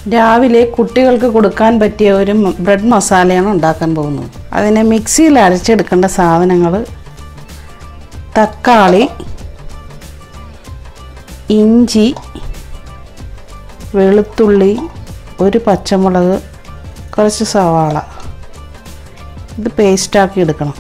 രാവിലെ കുട്ടികൾക്ക് കൊടുക്കാൻ പറ്റിയ ഒരു മ- ബ്രെഡ് മസാലയാണ് ഉണ്ടാക്കാൻ പോകുന്നത് അതിനെ മിക്സിയിൽ അരച്ചെടുക്കേണ്ട സാധനങ്ങൾ തക്കാളി ഇഞ്ചി വെളുത്തുള്ളി ഒരു പച്ചമുളക് കുറച്ച് സവാള ഇത് പേസ്റ്റാക്കി എടുക്കണം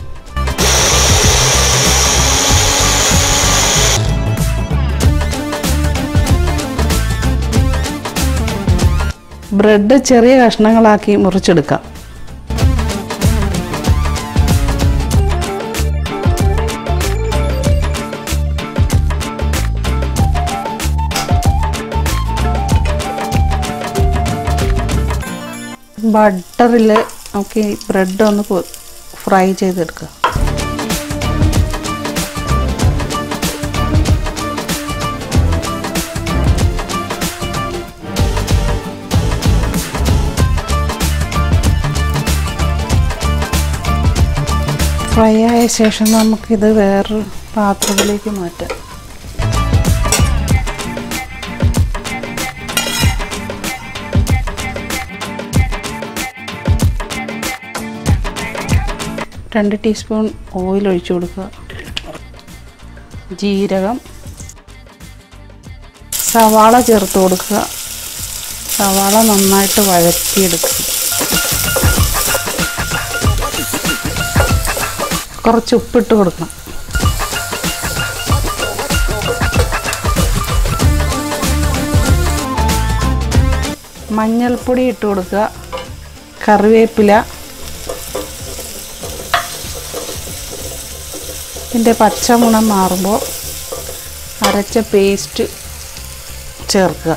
ബ്രെഡ് ചെറിയ കഷ്ണങ്ങളാക്കി മുറിച്ചെടുക്കാം ബട്ടറിൽ നമുക്ക് ഈ ബ്രെഡ് ഒന്ന് പൊ- ഫ്രൈ ചെയ്തെടുക്കുക ഫ്രൈ ആയ ശേഷം നമുക്കിത് വേറൊരു പാത്രത്തിലേക്ക് മാറ്റാം രണ്ട് ടീസ്പൂൺ ഓയിൽ ഒഴിച്ചു കൊടുക്കുക ജീരകം സവാള ചേർത്ത് കൊടുക്കുക സവാള നന്നായിട്ട് വഴറ്റിയെടുക്കുക കുറച്ച് ഉപ്പിട്ട് കൊടുക്കണം മഞ്ഞൾപ്പൊടി ഇട്ട് കൊടുക്കുക കറിവേപ്പില ഇതിൻ്റെ പച്ചമുണം മാറുമ്പോൾ അരച്ച പേസ്റ്റ് ചേർക്കുക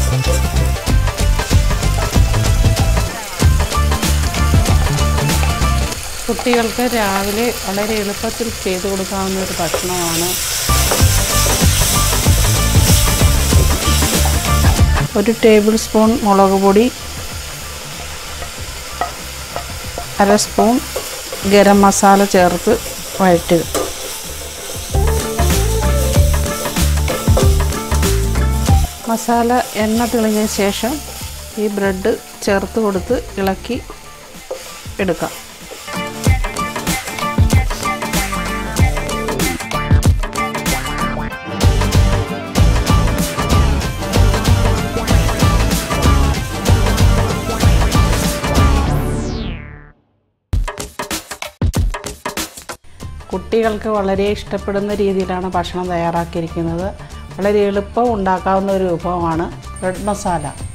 കുട്ടികൾക്ക് രാവിലെ വളരെ എളുപ്പത്തിൽ ചെയ്തു കൊടുക്കാവുന്ന ഒരു ഭക്ഷണമാണ് ഒരു ടേബിൾ സ്പൂൺ മുളക് പൊടി അര സ്പൂൺ ഗരം മസാല ചേർത്ത് വഴറ്റുക മസാല എണ്ണ തെളിഞ്ഞ ശേഷം ഈ ബ്രെഡ് ചേർത്ത് കൊടുത്ത് ഇളക്കി എടുക്കാം കുട്ടികൾക്ക് വളരെ ഇഷ്ടപ്പെടുന്ന രീതിയിലാണ് ഭക്ഷണം തയ്യാറാക്കിയിരിക്കുന്നത് വളരെ എളുപ്പം ഉണ്ടാക്കാവുന്ന ഒരു വിഭവമാണ് ബ്രെഡ് മസാല